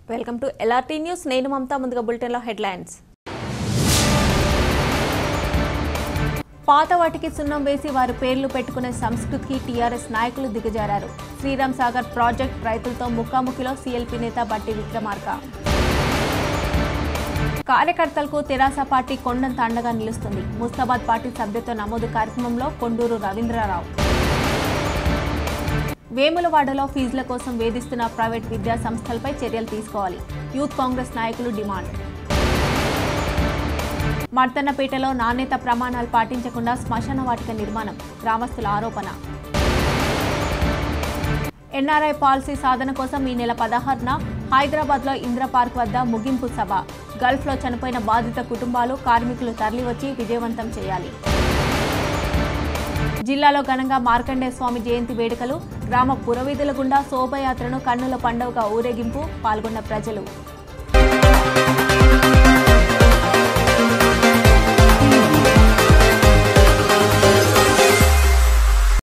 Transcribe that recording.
welcome to LRT news నేను మమతా ముందుగా బులెటిన్లో హెడ్లైన్స్ పాత వాటికి సున్నం వేసి వారి పేర్లు పెట్టుకునే సంస్కృతికి టీఆర్ఎస్ నాయకులు దిగజారారు శ్రీరామ్ సాగర్ ప్రాజెక్ట్ రైతులతో ముఖాముఖిలో సీఎల్పీ నేత బట్టి విక్రమార్క కార్యకర్తలకు తెరాస పార్టీ కొండంత అండగా నిలుస్తుంది ముస్తాబాద్ పార్టీ సభ్యత్వ నమోదు కార్యక్రమంలో కొండూరు రవీంద్రరావు వేములవాడలో ఫీజుల కోసం వేధిస్తున్న ప్రైవేట్ విద్యా సంస్థలపై చర్యలు తీసుకోవాలి యూత్ కాంగ్రెస్ నాయకులు డిమాండ్ మర్తన్నపేటలో నాణ్యత ప్రమాణాలు పాటించకుండా శ్మశాన వాటిక నిర్మాణం గ్రామస్తుల ఆరోపణ ఎన్ఆర్ఐ పాలసీ సాధన కోసం ఈ నెల పదహారున హైదరాబాద్లో ఇంద్ర పార్క్ వద్ద ముగింపు సభ గల్ఫ్లో చనిపోయిన బాధిత కుటుంబాలు కార్మికులు తరలివచ్చి విజయవంతం చేయాలి జిల్లాలో ఘనంగా మార్కండే స్వామి జయంతి వేడుకలు గ్రామ పురవీధుల గుండా శోభయాత్రను కన్నుల పండుగగా ఊరేగింపు పాల్గొన్న ప్రజలు